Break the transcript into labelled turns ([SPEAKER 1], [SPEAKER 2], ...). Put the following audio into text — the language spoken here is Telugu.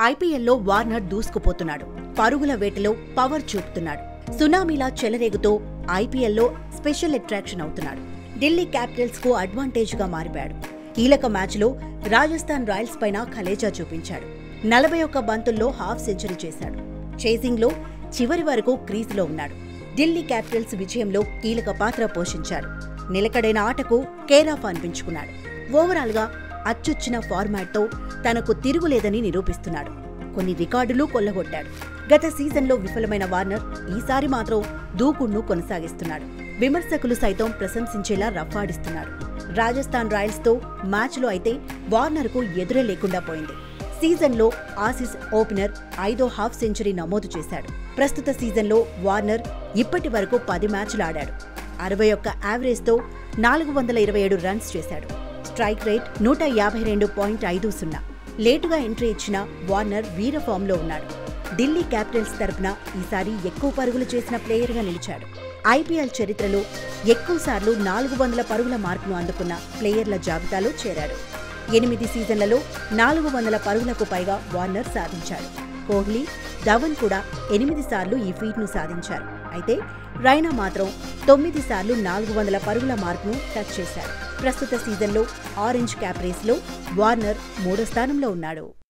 [SPEAKER 1] ఐపీఎల్లో వార్నర్ దూసుకుపోతున్నాడు పరుగుల వేటలో పవర్ చూపుతున్నాడు సునామీలా చెలరేగుతో ఐపీఎల్లో స్పెషల్ అట్రాక్షన్ అవుతున్నాడు ఢిల్లీ క్యాపిటల్స్ కు అడ్వాంటేజ్ గా మారిపాడు కీలక మ్యాచ్లో రాజస్థాన్ రాయల్స్ పైన ఖలేజా చూపించాడు నలభై ఒక్క బంతుల్లో హాఫ్ సెంచరీ చేశాడు చేసింగ్లో చివరి వరకు క్రీజులో ఉన్నాడు ఢిల్లీ క్యాపిటల్స్ విజయంలో కీలక పాత్ర పోషించాడు నిలకడైన ఆటకు కేరాఫ్ అనిపించుకున్నాడు ఓవరాల్గా అచ్చొచ్చిన ఫార్మాట్తో తనకు తిరుగులేదని నిరూపిస్తున్నాడు కొన్ని రికార్డులు కొల్లగొట్టాడు గత సీజన్లో విఫలమైన వార్నర్ ఈసారి మాత్రం దూకుడును కొనసాగిస్తున్నాడు విమర్శకులు సైతం ప్రశంసించేలా రఫ్ఫాడిస్తున్నాడు రాజస్థాన్ రాయల్స్తో మ్యాచ్లో అయితే వార్నర్కు ఎదురే లేకుండా పోయింది సీజన్లో ఆసిస్ ఓపెనర్ ఐదో హాఫ్ సెంచరీ నమోదు చేశాడు ప్రస్తుత సీజన్లో వార్నర్ ఇప్పటి వరకు పది మ్యాచ్లు ఆడాడు అరవై ఒక్క యావరేజ్తో నాలుగు వందల ఇరవై ఏడు రన్స్ చేశాడు స్ట్రైక్ రేట్ నూట యాభై రెండు పాయింట్ ఐదు సున్నా లేటుగా ఎంట్రీ ఇచ్చిన వార్నర్ వీర ఫామ్లో ఉన్నాడు ఢిల్లీ క్యాపిటల్స్ తరపున ఈసారి ఎక్కువ పరుగులు చేసిన ప్లేయర్గా నిలిచాడు ఐపీఎల్ చరిత్రలో ఎక్కువసార్లు నాలుగు వందల పరుగుల మార్కును అందుకున్న ప్లేయర్ల జాబితాలో చేరాడు ఎనిమిది సీజన్లలో నాలుగు వందల పరుగులకు పైగా వార్నర్ సాధించాడు కోహ్లీ ధవన్ కూడా ఎనిమిది సార్లు ఈ ఫీట్ను సాధించారు అయితే రైనా మాత్రం తొమ్మిది సార్లు నాలుగు వందల పరుగుల మార్కును టచ్ చేశాడు ప్రస్తుత సీజన్లో ఆరెంజ్ క్యాప్ రేస్లో వార్నర్ మూడో స్థానంలో ఉన్నాడు